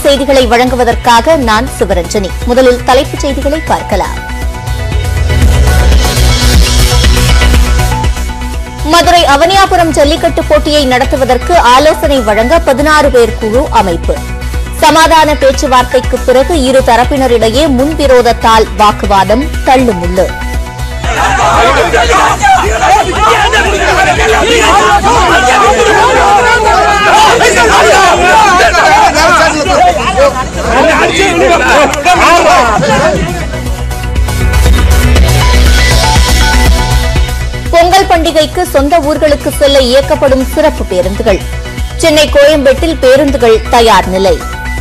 செய்திகளை வழங்குவதற்காக நான் சிவரஞ்சனி முதலில் தலைப்புச் செய்திகளை பார்க்கலாம் மதுரை அவனியாபுரம் ஜல்லிக்கட்டு போட்டியை நடத்துவதற்கு ஆலோசனை வழங்க பதினாறு பேர் குழு அமைப்பு சமாதான பேச்சுவார்த்தைக்கு பிறகு இரு தரப்பினரிடையே முன்விரோதத்தால் வாக்குவாதம் தள்ளுமுள்ளு பொங்கல் பண்டிகைக்கு சொந்த ஊர்களுக்கு செல்ல இயக்கப்படும் சிறப்பு பேருந்துகள் சென்னை கோயம்பேட்டில் பேருந்துகள் தயார் நிலை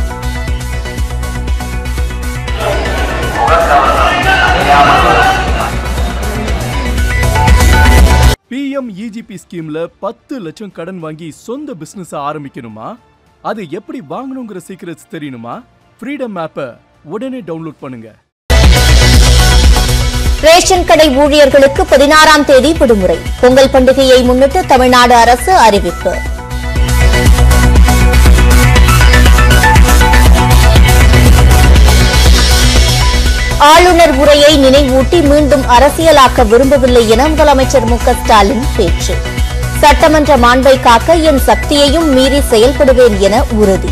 பிஎம் இஜிபி ஸ்கீம்ல பத்து லட்சம் கடன் வாங்கி சொந்த பிசினஸ் ஆரம்பிக்கணுமா அது எப்படி வாங்கணுங்கிற சீக்கிரட்ஸ் தெரியணுமா ஃப்ரீடம் ஆப்பை உடனே டவுன்லோட் பண்ணுங்க ரேஷன் கடை ஊழியர்களுக்கு பதினாறாம் தேதி விடுமுறை பொங்கல் பண்டிகையை முன்னிட்டு தமிழ்நாடு அரசு அறிவிப்பு ஆளுநர் உரையை நினைவூட்டி மீண்டும் அரசியலாக்க விரும்பவில்லை என முதலமைச்சர் மு க ஸ்டாலின் பேச்சு சட்டமன்ற மாண்பை காக்க என் சக்தியையும் மீறி செயல்படுவேன் என உறுதி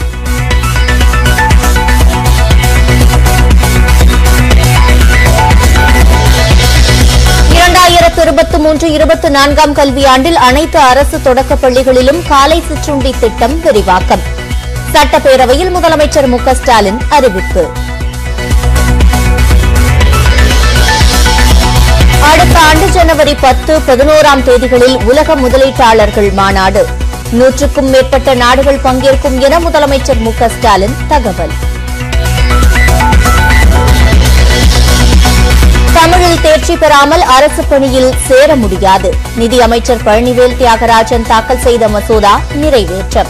இரண்டாயிரத்து இருபத்தி மூன்று இருபத்தி நான்காம் கல்வியாண்டில் அனைத்து அரசு தொடக்கப் பள்ளிகளிலும் காலை சிற்றுண்டி திட்டம் விரிவாக்கம் சட்டப்பேரவையில் முதலமைச்சர் மு க ஸ்டாலின் அறிவிப்பு அடுத்த ஆண்டு ஜனவரி பத்து பதினோராம் தேதிகளில் உலக முதலீட்டாளர்கள் மாநாடு நூற்றுக்கும் மேற்பட்ட நாடுகள் பங்கேற்கும் என முதலமைச்சர் மு க ஸ்டாலின் தகவல் தமிழில் தேர்ச்சி பெறாமல் அரசு பணியில் சேர முடியாது நிதி அமைச்சர் பழனிவேல் தியாகராஜன் தாக்கல் செய்த மசோதா நிறைவேற்றம்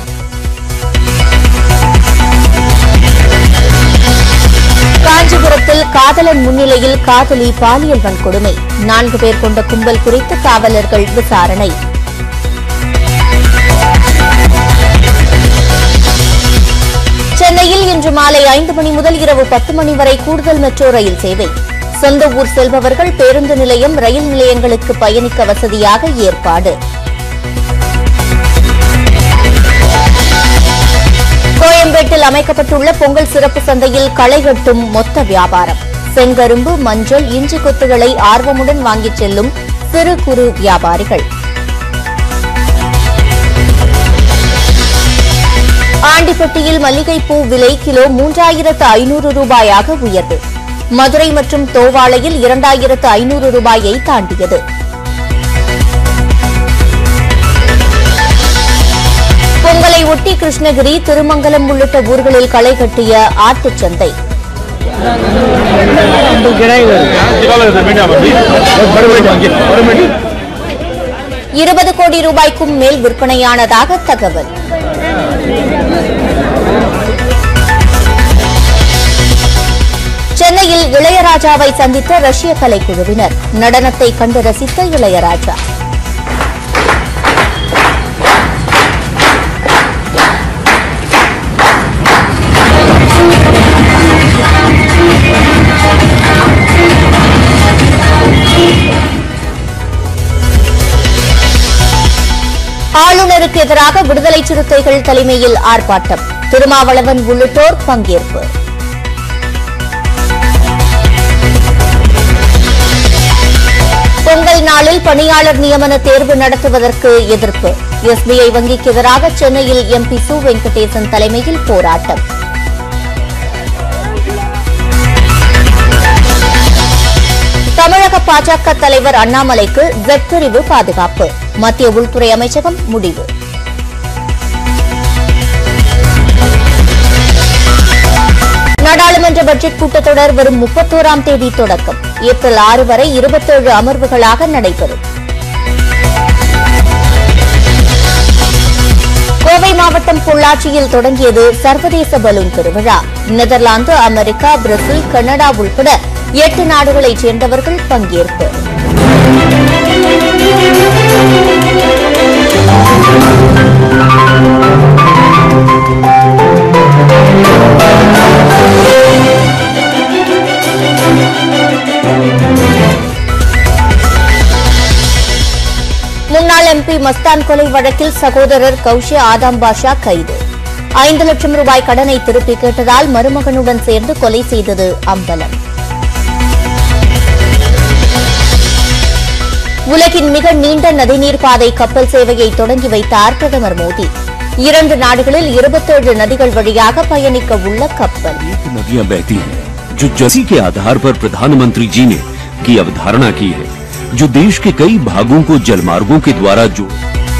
காஞ்சிபுரத்தில் காதலன் முன்னிலையில் காதலி பாலியல் வன்கொடுமை நான்கு பேர் கொண்ட கும்பல் குறித்து காவலர்கள் விசாரணை சென்னையில் இன்று மாலை ஐந்து மணி முதல் இரவு பத்து மணி வரை கூடுதல் மெட்ரோ ரயில் சேவை சொந்த ஊர் செல்பவர்கள் பேருந்து நிலையம் ரயில் நிலையங்களுக்கு பயணிக்க வசதியாக ஏற்பாடு கோயம்பேட்டில் அமைக்கப்பட்டுள்ள பொங்கல் சிறப்பு சந்தையில் களை கட்டும் மொத்த வியாபாரம் செங்கரும்பு மஞ்சள் இஞ்சி கொத்துகளை ஆர்வமுடன் வாங்கிச் செல்லும் சிறு குறு வியாபாரிகள் ஆண்டிப்பட்டியில் மல்லிகைப்பூ விலை கிலோ மூன்றாயிரத்து ஐநூறு ரூபாயாக உயர்வு மதுரை மற்றும் தோவாளையில் இரண்டாயிரத்து ஐநூறு ரூபாயை தாண்டியது பொங்கலை ஒட்டி கிருஷ்ணகிரி திருமங்கலம் உள்ளிட்ட ஊர்களில் களை கட்டிய ஆட்டுச் சந்தை இருபது கோடி ரூபாய்க்கும் மேல் விற்பனையானதாக தகவல் சென்னையில் இளையராஜாவை சந்தித்த ரஷ்ய கலைக்குழுவினர் நடனத்தை கண்டு ரசித்த இளையராஜா ஆளுநருக்கு எதிராக விடுதலை சிறுத்தைகள் தலைமையில் ஆர்ப்பாட்டம் திருமாவளவன் உள்ளிட்டோர் பங்கேற்பு பொங்கல் நாளில் பணியாளர் நியமன தேர்வு நடத்துவதற்கு எதிர்ப்பு எஸ்பிஐ வங்கிக்கு எதிராக சென்னையில் எம்பி சு வெங்கடேசன் தலைமையில் போராட்டம் தமிழக பாஜக தலைவர் அண்ணாமலைக்கு ஜெட் பிரிவு பாதுகாப்பு மத்திய உள்துறை அமைச்சகம் முடிவு நாடாளுமன்ற பட்ஜெட் கூட்டத்தொடர் வரும் முப்பத்தோராம் தேதி தொடக்கம் ஏப்ரல் ஆறு வரை இருபத்தேழு அமர்வுகளாக நடைபெறும் கோவை மாவட்டம் பொள்ளாச்சியில் தொடங்கியது சர்வதேச பலூன் திருவிழா நெதர்லாந்து அமெரிக்கா பிரேசில் கனடா உள்பட எட்டு நாடுகளைச் சேர்ந்தவர்கள் பங்கேற்பு முன்னாள் எம்பி மஸ்தான் கொலை வழக்கில் சகோதரர் கௌஷே ஆதாம் பாஷா கைது ஐந்து லட்சம் ரூபாய் கடனை திருப்பி கேட்டதால் மருமகனுடன் சேர்ந்து கொலை செய்தது அம்பலம் உலகின் மிக நீண்ட நதிநீர் பாதை கப்பல் சேவையை தொடங்கி வைத்தார் பிரதமர் மோடி இரண்டு நாடுகளில் இருபத்தேழு நதிகள் வழியாக பயணிக்க உள்ள கப்பல் एक नदियां बहती हैं जो जसी के आधार पर प्रधानमंत्री जी ने की अवधारणा की है जो देश के कई भागों को जलमार्गों के द्वारा जोड़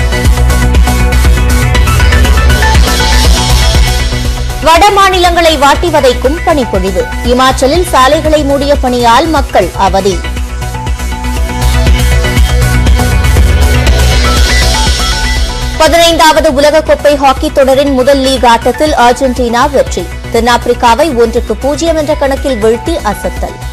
வட மாநிலங்களை வாட்டி வதைக்கும் பனிப்பொழிவு இமாச்சலில் சாலைகளை மூடிய பனியால் மக்கள் அவதி பதினைந்தாவது உலகக்கோப்பை ஹாக்கி தொடரின் முதல் லீக் ஆட்டத்தில் அர்ஜென்டினா வெற்றி தென்னாப்பிரிக்காவை ஒன்றுக்கு பூஜ்ஜியம் என்ற கணக்கில் வீழ்த்தி அசத்தல்